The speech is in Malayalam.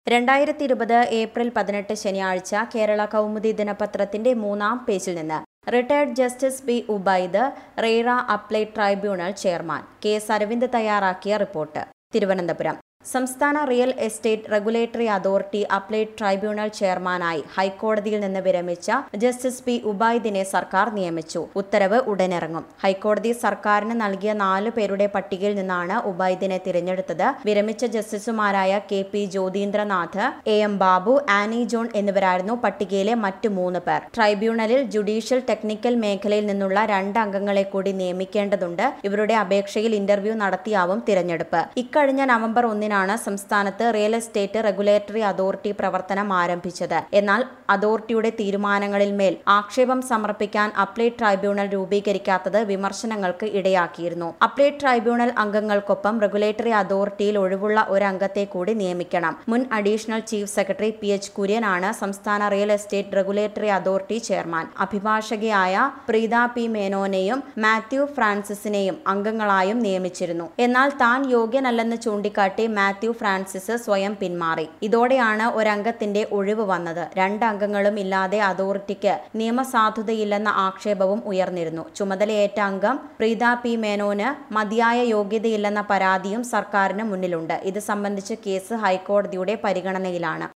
രണ്ടായിരത്തി ഇരുപത് ഏപ്രിൽ പതിനെട്ട് ശനിയാഴ്ച കേരള കൗമുദി ദിനപത്രത്തിന്റെ മൂന്നാം പേജിൽ നിന്ന് retired justice B Ubaid RERA appellate tribunal chairman K S Aravind തയ്യാറാക്കിയ റിപ്പോർട്ട് തിരുവനന്തപുരം സംസ്ഥാന real estate regulatory authority appellate tribunal ചെയർമാനായി ഹൈക്കോടതിയിൽ നിന്ന് വിരമിച്ച ജസ്റ്റിസ് പി ഉബൈദിനെ സർക്കാർ നിയമിച്ചു ഉത്തരവ് ഉടനിറങ്ങും ഹൈക്കോടതി സർക്കാരിന് നൽകിയ നാലു പേരുടെ പട്ടികയിൽ നിന്നാണ് ഉബൈദിനെ തിരഞ്ഞെടുത്തത് വിരമിച്ച ജസ്റ്റിസുമാരായ K P Jyothindranath A M Babu Annie John എന്നിവരായിരുന്നു പട്ടികയിലെ മറ്റു മൂന്ന് പേർ ട്രൈബ്യൂണലിൽ ജുഡീഷ്യൽ ടെക്നിക്കൽ മേഖലയിൽ നിന്നുള്ള രണ്ട് അംഗങ്ങളെ കൂടി നിയമിക്കേണ്ടതുണ്ട് ഇവരുടെ അപേക്ഷയിൽ ഇന്റർവ്യൂ നടത്തിയാവും തിരഞ്ഞെടുപ്പ് ഇക്കഴിഞ്ഞ നവംബർ ഒന്നിനാണ് സംസ്ഥാനത്ത് റിയൽ എസ്റ്റേറ്റ് റെഗുലേറ്ററി അതോറിറ്റി പ്രവർത്തനം ആരംഭിച്ചത് എന്നാൽ അതോറിറ്റിയുടെ തീരുമാനങ്ങളിൽ മേൽ ആക്ഷേപം സമർപ്പിക്കാൻ അപ്ലൈഡ് ട്രൈബ്യൂണൽ രൂപീകരിക്കാത്തത് വിമർശനങ്ങൾക്ക് ഇടയാക്കിയിരുന്നു അപ്ലൈഡ് ട്രൈബ്യൂണൽ അംഗങ്ങൾക്കൊപ്പം റെഗുലേറ്ററി അതോറിറ്റിയിൽ ഒഴിവുള്ള ഒരു അംഗത്തെ കൂടി നിയമിക്കണം മുൻ additional chief secretary P H കുര്യനാണ് സംസ്ഥാന real estate regulatory authority chairman അഭിഭാഷകയായ പ്രീത പി മേനോനെയും മാത്യു ഫ്രാൻസിസിനെയും അംഗങ്ങളായും നിയമിച്ചിരുന്നു എന്നാൽ താൻ യോഗ്യനല്ലെന്ന് ചൂണ്ടിക്കാട്ടി മാത്യു ഫ്രാൻസിസ് സ്വയം പിന്മാറി ഇതോടെയാണ് ഒരംഗത്തിന്റെ ഒഴിവ് വന്നത് രണ്ട് അംഗങ്ങളും ഇല്ലാതെ അതോറിറ്റിക്ക് നിയമസാധുതയില്ലെന്ന ആക്ഷേപവും ഉയർന്നിരുന്നു ചുമതലയേറ്റ അംഗം പ്രീത പി മേനോന് മതിയായ യോഗ്യതയില്ലെന്ന പരാതിയും സർക്കാരിന് മുന്നിലുണ്ട് ഇത് സംബന്ധിച്ച് കേസ് ഹൈക്കോടതിയുടെ പരിഗണനയിലാണ്